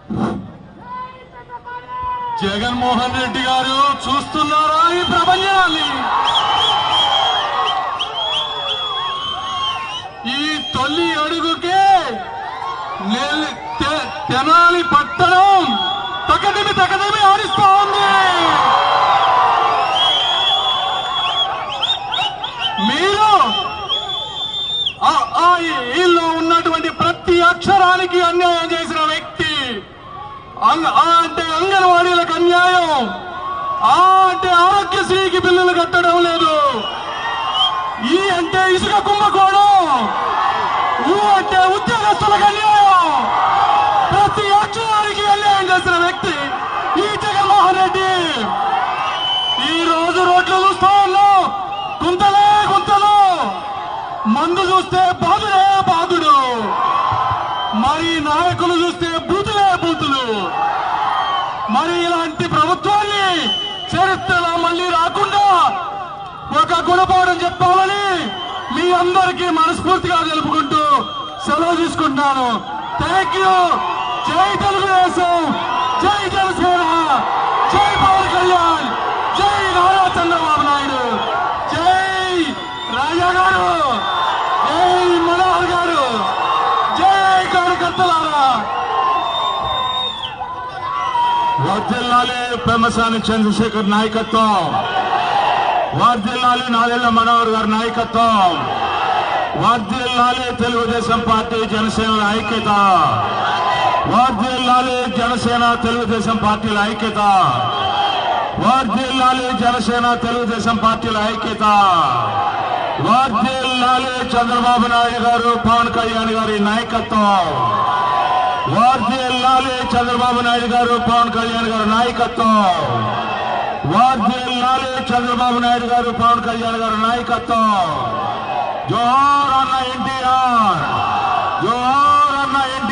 జగన్మోహన్ రెడ్డి గారు చూస్తున్నారా ఈ ప్రపంచాన్ని ఈ తొలి అడుగుకే నెల్- తె- తెనాలి పట్టణం తకదిమి తకదిమి ఆడిస్తా ఉంది మీరు ఆ- ఆ ఈలో ఉన్నటువంటి ప్రతి అక్షరానికి అన్యాయం చేసిన వ్యక్తి అంగ- ఆ అంటే అంగన్వాడీలకు అన్యాయం ఆ అంటే ఆరోగ్యశ్రీకి బిల్లులు కట్టడం లేదు ఈ అంటే ఇసుక కుంభకోణం ఊ అంటే ఉద్యోగస్తులకు అన్యాయం ప్రతి అక్షరానికి అన్యాయం చేసిన వ్యక్తి ఈ జగన్మోహన్ రెడ్డి ఈ రోజు రోడ్లు చూస్తా ఉన్నాం గుంతలే గుంతలు మందు చూస్తే బాధుడే బాధుడు మరి నాయకులు చూస్తే బూతులే బూతులు మరి ఇలాంటి ప్రభుత్వాన్ని చరిత్రలో మళ్ళీ రాకుండా ఒక గుణపాఠం చెప్పాలని మీ అందరికీ మనస్ఫూర్తిగా తెలుపుకుంటూ సెలవు తీసుకుంటున్నాను థ్యాంక్ యూ జై తెలుగుదేశం జై జనసేన జై పవన్ కళ్యాణ్ జై నారా చంద్రబాబు నాయుడు జై రాజా గారు జై మనోహర్ గారు జై కార్యకర్తలారా వర్ధిల్లాలి పెమ్మసాని చంద్రశేఖర్ నాయకత్వం వర్ధిల్లాలి నాదెళ్ల మనోహర్ గారి నాయకత్వం వర్ధిల్లాలి తెలుగుదేశం పార్టీ జనసేన ఐక్యత వర్ధిల్లాలి జనసేన తెలుగుదేశం పార్టీల ఐక్యత వర్ధిల్లాలి జనసేన తెలుగుదేశం పార్టీల ఐక్యత వర్ధిల్లాలి చంద్రబాబు నాయుడు గారు పవన్ కళ్యాణ్ గారి నాయకత్వం వర్ధిల్లాలి చంద్రబాబు నాయుడు గారు పవన్ కళ్యాణ్ గారి నాయకత్వం వర్ధిల్లాలి చంద్రబాబు నాయుడు గారు పవన్ కళ్యాణ్ గారి నాయకత్వం జోహార్ అన్న ఎన్టీఆర్ జోహార్ అన్న ఎన్టీఆర్